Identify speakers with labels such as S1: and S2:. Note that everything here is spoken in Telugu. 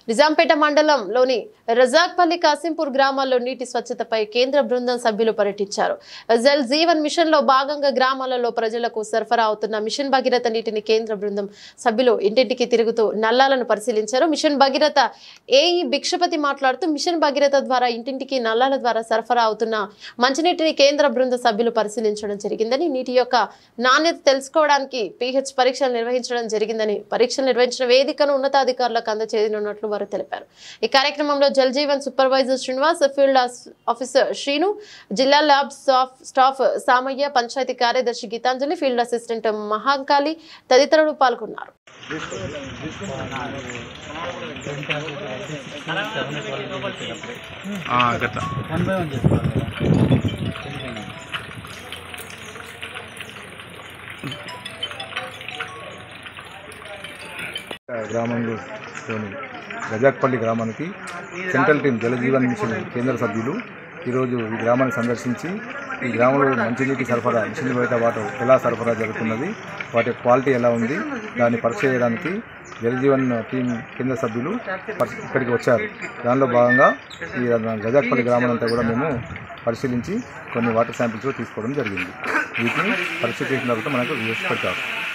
S1: నిజాంపేట మండలంలోని రజాక్పల్లి కాసింపూర్ గ్రామాల్లో నీటి స్వచ్ఛతపై కేంద్ర బృందం సభ్యులు పర్యటించారు జల్ జీవన్ మిషన్ లో భాగంగా గ్రామాలలో ప్రజలకు సరఫరా అవుతున్న మిషన్ భగీరథ నీటిని కేంద్ర బృందం సభ్యులు ఇంటింటికి తిరుగుతూ నల్లాలను పరిశీలించారు మిషన్ భగీరథ ఏఈ భిక్షపతి మాట్లాడుతూ మిషన్ భగీరథ ద్వారా ఇంటింటికి నల్లాల ద్వారా సరఫరా అవుతున్న మంచినీటిని కేంద్ర బృంద సభ్యులు పరిశీలించడం జరిగిందని నీటి యొక్క నాణ్యత తెలుసుకోవడానికి పీహెచ్ పరీక్షలు నిర్వహించడం జరిగిందని పరీక్షలు నిర్వహించిన వేదికను ఉన్నతాధికారులకు అందజేయనున్నట్లు వారు తెలిపారు ఈ కార్యక్రమంలో జల్ జీవన్ సూపర్వైజర్ శ్రీనివాస్ ఫీల్డ్ ఆస్- ఆఫీసర్ శ్రీను జిల్లా lab staff staff Samayya panchayati కార్యదర్శి గీతాంజలి ఫీల్డ్ అసిస్టెంట్ మహాంకాళి తదితరులు పాల్గొన్నారు
S2: గట్ల
S3: వన్ బై వన్ చేసుకోవాలి కదా
S4: గ్రామంలోని గజాక్పల్లి గ్రామానికి సెంట్రల్ టీం జలజీవన్ మిషన్ కేంద్ర సభ్యులు ఈరోజు ఈ గ్రామాన్ని సందర్శించి ఈ గ్రామంలో మంచినీటి సరఫరా మిషన్ బయట వాటర్ ఎలా సరఫరా జరుగుతున్నది వాటి క్వాలిటీ ఎలా ఉంది దాన్ని పరీక్ష చేయడానికి జలజీవన్ టీం కేంద్ర సభ్యులు పరి- ఇక్కడికి వచ్చారు దానిలో భాగంగా ఈ గజాక్పల్లి గ్రామం అంతా కూడా మేము పరిశీలించి కొన్ని వాటర్ శాంపిల్స్ తీసుకోవడం జరిగింది వీటిని పరీక్ష చేసిన తర్వాత మనకు రిజల్ట్స్ పెడతారు